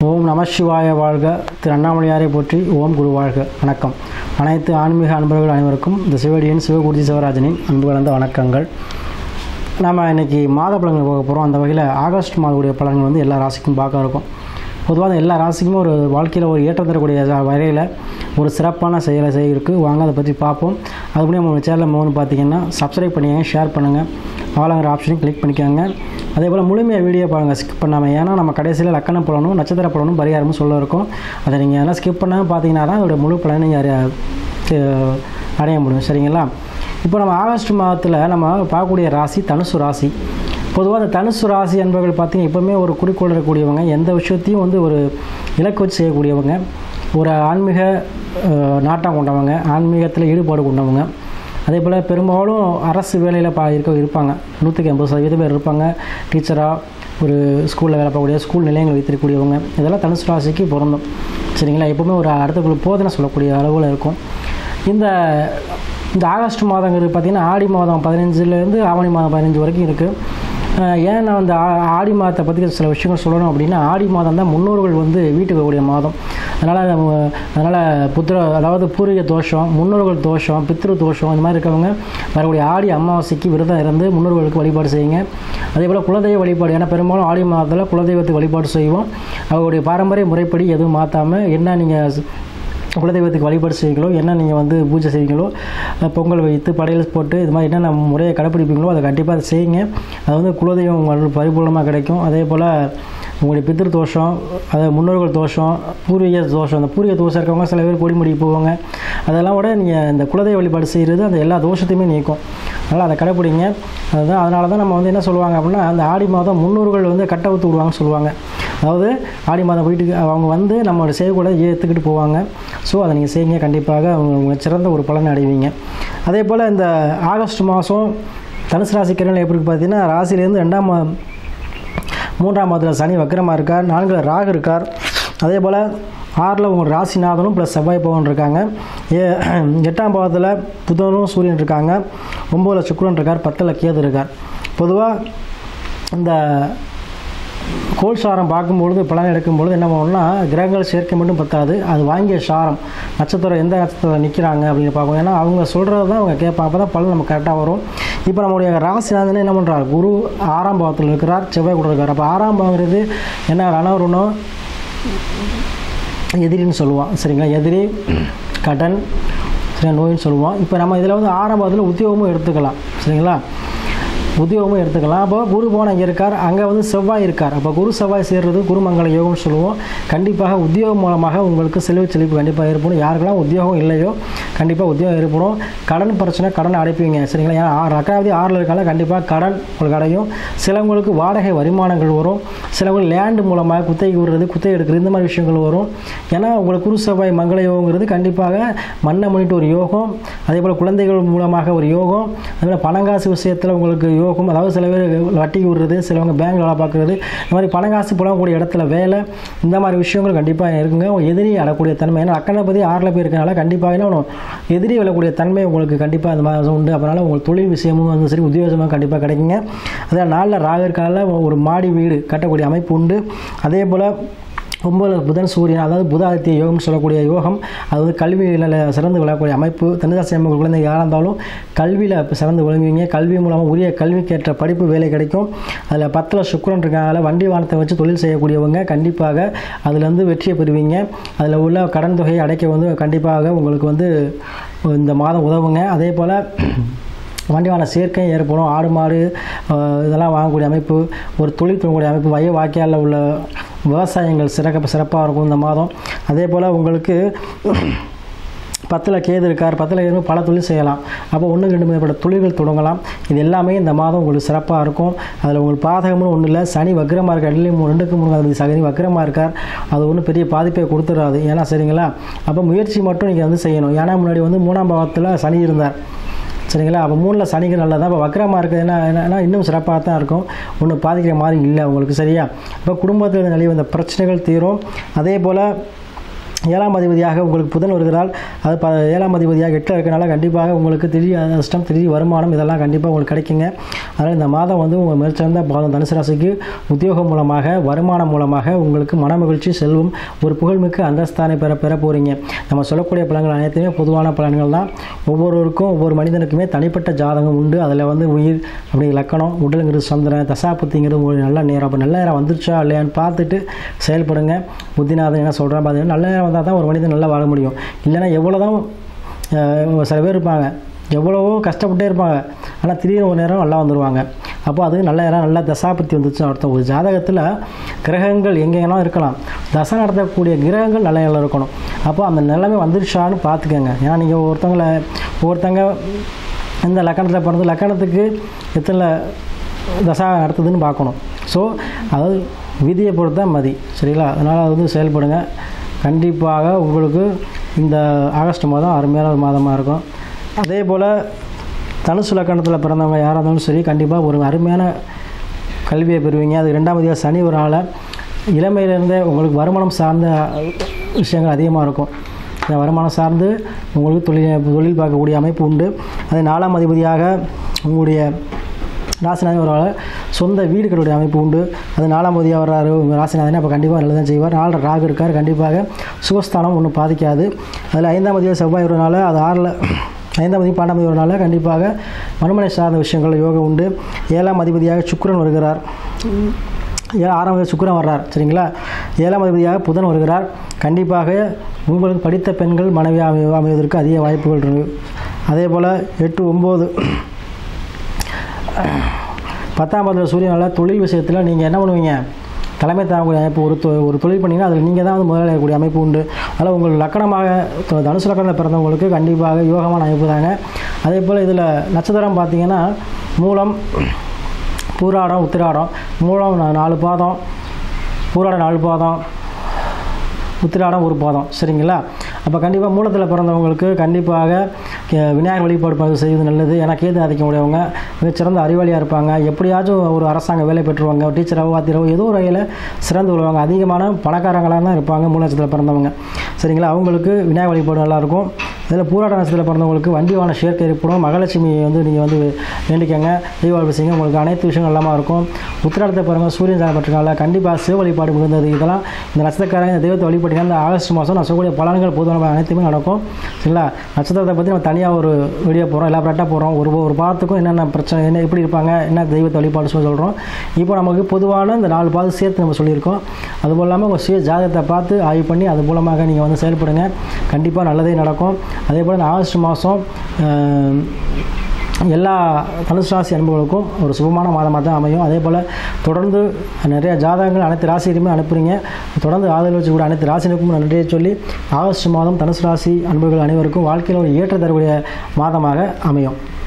ஓம் நம சிவாய வாழ்க திரு அண்ணாமலையாரை போற்றி ஓம் குரு வாழ்க வணக்கம் அனைத்து ஆன்மீக அன்பர்கள் அனைவருக்கும் இந்த சிவடியன் சிவகுருஜி சிவராஜனின் அன்பு கலந்த வணக்கங்கள் நாம் இன்னைக்கு மாத பலன்கள் போக போகிறோம் அந்த வகையில் ஆகஸ்ட் மாதத்துடைய பலன்கள் வந்து எல்லா ராசிக்கும் பார்க்க இருக்கும் பொதுவாக எல்லா ராசிக்குமே ஒரு வாழ்க்கையில் ஒரு ஏற்றம் தரக்கூடிய ச- வகையில் ஒரு சிறப்பான செயலை செய்யிருக்கு வாங்க அதை பற்றி பார்ப்போம் அதுபடி நம்ம சேனலில் வந்து பார்த்தீங்கன்னா சப்ஸ்கிரைப் பண்ணிக்கங்க ஷேர் பண்ணுங்கள் ஆளுங்கிற ஆப்ஷனையும் கிளிக் பண்ணிக்கோங்க அதே போல் முழுமையாக வீடியோ பாருங்கள் ஸ்கிப் பண்ணாமல் ஏன்னா நம்ம கடைசியில் லக்கண பலனும் நட்சத்திர பலனும் பரிகாரமும் சொல்ல இருக்கும் அதை நீங்கள் எல்லாம் ஸ்கிப் பண்ணாமல் பார்த்தீங்கன்னா தான் அதோட முழு பலனை நீங்கள் அறிய- தெ- அடைய முடியும் சரிங்களா இப்போ நம்ம ஆகஸ்ட் மாதத்தில் நம்ம பார்க்கக்கூடிய ராசி தனுசு ராசி பொதுவாக அந்த தனுசு ராசி என்பவர்கள் பார்த்தீங்கன்னா எப்போவுமே ஒரு குறிக்கோள் இருக்கக்கூடியவங்க எந்த விஷயத்தையும் வந்து ஒரு இலக்கு வச்சு செய்யக்கூடியவங்க ஒரு ஆன்மீக அஹ், நாட்டம் கொண்டவங்க ஆன்மீகத்தில் ஈடுபாடு கொண்டவங்க அதே போல் பெரும்பாலும் அரசு வேலையில் பா இருக்க இருப்பாங்க நூற்றுக்கு எண்பது சதவீதம் பேர் இருப்பாங்க டீச்சராக ஒரு ஸ்கூலில் வேலை பார்க்கக்கூடிய ஸ்கூல் நிலையங்கள் வைத்திருக்கக்கூடியவங்க இதெல்லாம் தனுசு ராசிக்கு பொருந்தும் சரிங்களா எப்பவுமே ஒரு அடுத்தவங்களுக்கு போதனை சொல்லக்கூடிய அளவில் இருக்கும் இந்த இந்த ஆகஸ்ட் மாதங்கிறது பார்த்திங்கன்னா ஆடி மாதம் பதினஞ்சுலேருந்து ஆவணி மாதம் பதினஞ்சு வரைக்கும் இருக்குது ஏன் நான் அந்த ஆ- ஆடி மாதத்தை பற்றி சில விஷயங்கள் சொல்லணும் அப்படின்னா ஆடி மாதம் தான் முன்னோர்கள் வந்து வீட்டுக்கு வரக்கூடிய மாதம் அதனால் நம்ம அதனால் புத்திர அதாவது பூர்வீக தோஷம் முன்னோர்கள் தோஷம் பித்ரு தோஷம் இந்த மாதிரி இருக்கவங்க வரக்கூடிய ஆடி அமாவாசைக்கு விரதம் இருந்து முன்னோர்களுக்கு வழிபாடு செய்யுங்க அதே போல் குலதெய்வ வழிபாடு ஏன்னா பெரும்பாலும் ஆடி மாதத்தில் குலதெய்வத்துக்கு வழிபாடு செய்வோம் அவருடைய பாரம்பரிய முறைப்படி எதுவும் மாற்றாமல் என்ன நீங்கள் குலதெய்வத்துக்கு வழிபாடு செய்வீங்களோ என்ன நீங்கள் வந்து பூஜை செய்வீங்களோ அஹ் பொங்கல் வைத்து படையல் போட்டு இது மாதிரி என்னென்ன முறையை கடைப்பிடிப்பீங்களோ அதை கண்டிப்பாக அதை செய்யுங்க அது வந்து குலதெய்வம் உங்களுக்கு பரிபூர்ணமாக கிடைக்கும் அதே போல் உங்களுடைய பித்திரு தோஷம் அதாவது முன்னோர்கள் தோஷம் பூர்வீக தோஷம் அந்த பூர்வீக தோஷம் இருக்கவங்க சில பேர் கொடிமுடி போவாங்க அதெல்லாம் விட நீங்கள் இந்த குலதெய்வ வழிபாடு செய்கிறது அந்த எல்லா தோஷத்தையுமே நீக்கும் அதனால் அதை கடைப்பிடிங்க அதுதான் அதனால தான் நம்ம வந்து என்ன சொல்லுவாங்க அப்படின்னா அந்த ஆடி மாதம் முன்னோர்கள் வந்து கட்ட ஊத்து விடுவாங்கன்னு சொல்லுவாங்க அதாவது ஆடி மாதம் வீட்டுக்கு அவங்க வந்து நம்மளோட செய்யக்கூட ஏற்றுக்கிட்டு போவாங்க ஸோ அதை நீங்கள் செய்யுங்க கண்டிப்பாக அவங்க அவங்க சிறந்த ஒரு பலனை அடைவீங்க அதே போல் இந்த ஆகஸ்ட் மாதம் தனுசு ராசிக்கிறவங்க எப்படி இருக்கு பார்த்தீங்கன்னா ராசியிலேருந்து ரெண்டாம் மா மூன்றாம் மாதத்தில் சனி வக்கரமாக இருக்கார் நான்கில் ராகு இருக்கார் அதே போல் ஆறில் உங்கள் ராசிநாதனும் ப்ளஸ் செவ்வாய் பவன் இருக்காங்க ஏ எட்டாம் பாவத்தில் புதனும் சூரியன் இருக்காங்க ஒம்போதில் சுக்கிரன் இருக்கார் பத்தில் கேது இருக்கார் பொதுவாக இந்த கோல் சாரம் பார்க்கும்பொழுது பலன் எடுக்கும்பொழுது என்ன பண்ணணும்னா கிரகங்கள் சேர்க்கை மட்டும் பத்தாது அது வாங்கிய சாரம் நட்சத்திரம் எந்த நட்சத்திரத்தில் நிற்கிறாங்க அப்படின்னு பார்க்கணும் ஏன்னா அவங்க சொல்கிறது தான் அவங்க கேட்பாங்க அப்போ தான் பலன் நமக்கு கரெக்டாக வரும் இப்போ நம்முடைய ராசிநாதன் என்ன பண்ணுறார் குரு ஆறாம் பாவத்தில் இருக்கிறார் செவ்வாய் கூட இருக்கார் அப்போ ஆறாம் பாவங்கிறது என்ன ரணவருணம் எதிரின்னு சொல்லுவான் சரிங்களா எதிரி கடன் சரி நோயின்னு சொல்லுவோம் இப்போ நம்ம இதில் வந்து ஆறாம் பாவத்தில் உத்தியோகமும் எடுத்துக்கலாம் சரிங்களா உத்தியோகமும் எடுத்துக்கலாம் அப்போ குரு போன இங்கே இருக்கார் அங்கே வந்து செவ்வாய் இருக்கார் அப்போ குரு செவ்வாய் சேர்றது குருமங்கல யோகம்னு சொல்லுவோம் கண்டிப்பாக உத்தியோகம் மூலமாக உங்களுக்கு செலவு செழிப்பு கண்டிப்பாக ஏற்படும் யாருக்கெல்லாம் உத்தியோகம் இல்லையோ கண்டிப்பாக உத்தியோகம் ஏற்படும் கடன் பிரச்சனை கடன் அடைப்பீங்க சரிங்களா ஏன்னா ஆறு அக்காவது ஆறில் இருக்கால கண்டிப்பாக கடன் உங்களுக்கு அடையும் சிலவங்களுக்கு வாடகை வருமானங்கள் வரும் சிலவங்களுக்கு லேண்டு மூலமாக குத்தகை விடுறது குத்தகை எடுக்கிறது இந்த மாதிரி விஷயங்கள் வரும் ஏன்னா உங்களுக்கு குரு செவ்வாய் மங்கள யோகங்கிறது கண்டிப்பாக மண்ணை முன்னிட்டு ஒரு யோகம் அதே போல் குழந்தைகள் மூலமாக ஒரு யோகம் அதே போல் பணங்காசு விஷயத்தில் உங்களுக்கு யோகம் அதாவது சில பேர் வட்டிக்கு விடுறது சிலவங்க பேங்க் வேலை பார்க்குறது இந்த மாதிரி பணங்காசு புலங்கக்கூடிய இடத்துல வேலை இந்த மாதிரி விஷயங்கள் கண்டிப்பாக இருக்குங்க உங்க எதிரி அடக்கூடிய தன்மை ஏன்னா அக்கனைப்பதி ஆறில் போய் இருக்கனால கண்டிப்பாக என்ன பண்ணும் எதிரி விழக்கூடிய தன்மை உங்களுக்கு கண்டிப்பாக அந்த மாதிரி உண்டு அதனால் உங்களுக்கு தொழில் விஷயமும் வந்து சரி உத்தியோகமாக கண்டிப்பாக கிடைக்குங்க அதே நாளில் ராகற்கால ஒரு மாடி வீடு கட்டக்கூடிய அமைப்பு உண்டு அதே போல் ஒம்பது புதன் சூரியன் அதாவது புதாதித்ய யோகம்னு சொல்லக்கூடிய யோகம் அது வந்து கல்வியில் சிறந்து விளங்கக்கூடிய அமைப்பு தனிதாசி அமைப்பு குழந்தைங்க யாராக இருந்தாலும் கல்வியில் சிறந்து விளங்குவீங்க கல்வி மூலமாக உரிய கல்விக்கேற்ற படிப்பு வேலை கிடைக்கும் அதில் பத்தில் சுக்கிரன் இருக்காங்க வண்டி வாகனத்தை வச்சு தொழில் செய்யக்கூடியவங்க கண்டிப்பாக அதில் வந்து வெற்றியை பெறுவீங்க அதில் உள்ள கடன் தொகையை அடைக்க வந்து கண்டிப்பாக உங்களுக்கு வந்து இந்த மாதம் உதவுங்க அதே போல் வண்டிவான சேர்க்கை ஏற்படும் ஆடு மாடு அஹ், இதெல்லாம் வாங்கக்கூடிய அமைப்பு ஒரு தொழில் தொடங்கக்கூடிய அமைப்பு வய வாய்க்காலில் உள்ள விவசாயங்கள் சிறக்க சிறப்பாக இருக்கும் இந்த மாதம் அதே போல் உங்களுக்கு பத்தில் கேது இருக்கார் பத்தில் கேது பல தொழில் செய்யலாம் அப்போ ஒன்று ரெண்டு மேற்பட்ட தொழில்கள் தொடங்கலாம் இது எல்லாமே இந்த மாதம் உங்களுக்கு சிறப்பாக இருக்கும் அதில் உங்களுக்கு பாதகம்னு ஒன்றும் இல்லை சனி வக்கரமாக இருக்கார் ரெண்டுலேயும் மூணு ரெண்டுக்கு மூணு அதிபதி சனி வக்கரமாக இருக்கார் அது ஒன்றும் பெரிய பாதிப்பை கொடுத்துடாது ஏன்னா சரிங்களா அப்போ முயற்சி மட்டும் நீங்கள் வந்து செய்யணும் ஏன்னா முன்னாடி வந்து மூணாம் பாவத்தில் சனி இருந்தார் சரிங்களா அப்போ மூணில் சனிக்கு நல்லதா இப்போ வக்கரமாக இருக்குதுன்னா என்னன்னா இன்னும் சிறப்பாக தான் இருக்கும் ஒன்றும் பாதிக்கிற மாதிரி இல்லை உங்களுக்கு சரியா இப்போ குடும்பத்தில் நிலவி வந்த பிரச்சனைகள் தீரும் அதே போல் ஏழாம் அதிபதியாக உங்களுக்கு புதன் வருகிறால் அது ப ஏழாம் அதிபதியாக எட்டில் இருக்கனால கண்டிப்பாக உங்களுக்கு திடீர் அதிர்ஷ்டம் திடீர் வருமானம் இதெல்லாம் கண்டிப்பாக உங்களுக்கு கிடைக்குங்க அதனால் இந்த மாதம் வந்து உங்கள் மிகச்சிறந்த பாதம் தனுசு ராசிக்கு உத்தியோகம் மூலமாக வருமானம் மூலமாக உங்களுக்கு மன மகிழ்ச்சி செல்வம் ஒரு புகழ்மிக்க அந்தஸ்தானை பெற பெற போகிறீங்க நம்ம சொல்லக்கூடிய பலன்கள் அனைத்துமே பொதுவான பலன்கள் தான் ஒவ்வொருவருக்கும் ஒவ்வொரு மனிதனுக்குமே தனிப்பட்ட ஜாதகம் உண்டு அதில் வந்து உயிர் அப்படி லக்கணம் உடலுங்கிறது சந்திரன் தசாபத்திங்கிறது ஒரு நல்ல நேரம் அப்போ நல்ல நேரம் வந்துருச்சா இல்லையான்னு பார்த்துட்டு செயல்படுங்க புத்திநாதன் என்ன சொல்கிறேன் பார்த்தீங்கன்னா நல்ல நேரம் வந்தால் தான் ஒரு மனிதன் நல்லா வாழ முடியும் இல்லைன்னா எவ்வளோ தான் சில பேர் இருப்பாங்க எவ்வளவோ கஷ்டப்பட்டே இருப்பாங்க ஆனால் திடீர்னு ஒரு நேரம் நல்லா வந்துடுவாங்க அப்போ அது நல்ல நேரம் நல்ல தசாபத்தி வந்துச்சுன்னு அர்த்தம் ஒரு ஜாதகத்தில் கிரகங்கள் எங்கெங்கெல்லாம் இருக்கலாம் தசை நடத்தக்கூடிய கிரகங்கள் நல்ல நிலையில் இருக்கணும் அப்போ அந்த நிலைமை வந்துருச்சான்னு பார்த்துக்கோங்க ஏன்னா நீங்கள் ஒருத்தவங்களை ஒருத்தங்க இந்த லக்கணத்தில் பிறந்து லக்கணத்துக்கு எத்தனை தசா நடத்துதுன்னு பார்க்கணும் ஸோ அதாவது விதியை பொறுத்த மதி சரிங்களா அதனால் அது வந்து செயல்படுங்க கண்டிப்பாக உங்களுக்கு இந்த ஆகஸ்ட் மாதம் அருமையான ஒரு மாதமாக இருக்கும் அதே போல் தனுசு லக்கணத்தில் பிறந்தவங்க யாராக இருந்தாலும் சரி கண்டிப்பாக ஒரு அருமையான கல்வியை பெறுவீங்க அது ரெண்டாம் அதிகார சனி ஒரு ஆளை இளமையிலேருந்தே உங்களுக்கு வருமானம் சார்ந்த விஷயங்கள் அதிகமாக இருக்கும் இந்த வருமானம் சார்ந்து உங்களுக்கு தொழில் தொழில் பார்க்கக்கூடிய அமைப்பு உண்டு அது நாலாம் அதிபதியாக உங்களுடைய ராசிநாதன் ஒரு சொந்த வீடு கட்டக்கூடிய அமைப்பு உண்டு அது நாலாம் அதிபதியாக வர்றாரு உங்கள் ராசிநாதனே அப்போ கண்டிப்பாக நல்லது தான் செய்வார் நாலு ராகு இருக்கார் கண்டிப்பாக சுகஸ்தானம் ஒன்றும் பாதிக்காது அதில் ஐந்தாம் அதிபதி செவ்வாய் வரனால அது ஆறில் ஐந்தாம் அதிபதி பன்னெண்டாம் அதிபதி வரனால கண்டிப்பாக மறுமனை சார்ந்த விஷயங்கள் யோகம் உண்டு ஏழாம் அதிபதியாக சுக்கிரன் வருகிறார் ஏ- ஆறாம் அதிபதி சுக்கிரன் வர்றார் சரிங்களா ஏழாம் அதிபதியாக புதன் வருகிறார் கண்டிப்பாக உங்களுக்கு படித்த பெண்கள் மனைவி அமை அமைவதற்கு அதிக வாய்ப்புகள் இருக்கு அதே போல் எட்டு ஒம்பது பத்தாம் பத்தில் சூரியனால் தொழில் விஷயத்தில் நீங்கள் என்ன பண்ணுவீங்க தலைமை தாங்கக்கூடிய அமைப்பு ஒரு தொ ஒரு தொழில் பண்ணிங்கன்னா அதில் நீங்கள் தான் வந்து முதலாளியாகக்கூடிய அமைப்பு உண்டு அதில் உங்கள் லக்கணமாக த- தனுசு லக்கணத்தில் பிறந்தவங்களுக்கு கண்டிப்பாக யோகமான அமைப்பு தாங்க அதே போல் இதில் நட்சத்திரம் பார்த்தீங்கன்னா மூலம் பூராடம் உத்திராடம் மூலம் நா- நாலு பாதம் பூராடம் நாலு பாதம் உத்திராடம் ஒரு பாதம் சரிங்களா அப்போ கண்டிப்பாக மூலத்தில் பிறந்தவங்களுக்கு கண்டிப்பாக கே- விநாயகர் வழிபாடு ப- செய்வது நல்லது ஏன்னா கேது ஆதிக்கம் உடையவங்க மிகச்சிறந்த அறிவாளியாக இருப்பாங்க எப்படியாச்சும் ஒரு அரசாங்க வேலை பெற்றுருவாங்க ஒரு டீச்சராகவோ வாத்தியரவோ ஏதோ ஒரு வகையில் சிறந்து வருவாங்க அதிகமான பணக்காரங்களாக தான் இருப்பாங்க மூல நட்சத்திரத்தில் பிறந்தவங்க சரிங்களா அவங்களுக்கு விநாயகர் வழிபாடு நல்லாயிருக்கும் இதில் பூராட நட்சத்திரத்தில் பிறந்தவங்களுக்கு வண்டி வாகன சேர்க்கை ஏற்படும் மகாலட்சுமி வந்து நீங்கள் வந்து வேண்டிக்கங்க தீபாவளி செய்யுங்க உங்களுக்கு அனைத்து விஷயங்கள் எல்லாமே இருக்கும் உத்திராடத்தை பாருங்க சூரியன் சாப்பிட்ருக்காங்க கண்டிப்பாக சிவ வழிபாடு மிகுந்தது இதெல்லாம் இந்த நட்சத்திரக்காரங்க இந்த தெய்வத்தை வழிபட்டீங்கன்னா இந்த ஆகஸ்ட் மாதம் நான் சொல்லக்கூடிய பலன்கள் பொதுவான அனைத்துமே நடக்கும் சரிங்களா நட்சத்திரத்தை பற்றி நம்ம தனியாக ஒரு வீடியோ போகிறோம் எல்லா ப்ராட்டாக போகிறோம் ஒரு ஒரு பாதத்துக்கும் என்னென்ன பிரச்சனை என்ன எப்படி இருப்பாங்க என்ன தெய்வத்தை வழிபாடு சொல்லி சொல்கிறோம் இப்போ நமக்கு பொதுவான இந்த நாலு பாதம் சேர்த்து நம்ம சொல்லியிருக்கோம் அதுபோல் இல்லாமல் உங்கள் சுய ஜாதகத்தை பார்த்து ஆய்வு பண்ணி அது மூலமாக நீங்கள் வந்து செயல்படுங்க கண்டிப்பாக நல்லதே நடக்கும் அதே போல் இந்த ஆகஸ்ட் மாதம் எல்லா தனுசு ராசி அன்பர்களுக்கும் ஒரு சுபமான மாதமாக தான் அமையும் அதே போல் தொடர்ந்து நிறைய ஜாதகங்கள் அனைத்து ராசியிலுமே அனுப்புகிறீங்க தொடர்ந்து ஆதரவு வச்சு கூட அனைத்து ராசினருக்கும் நன்றியை சொல்லி ஆகஸ்ட் மாதம் தனுசு ராசி அன்பர்கள் அனைவருக்கும் வாழ்க்கையில் ஒரு ஏற்ற தரக்கூடிய மாதமாக அமையும்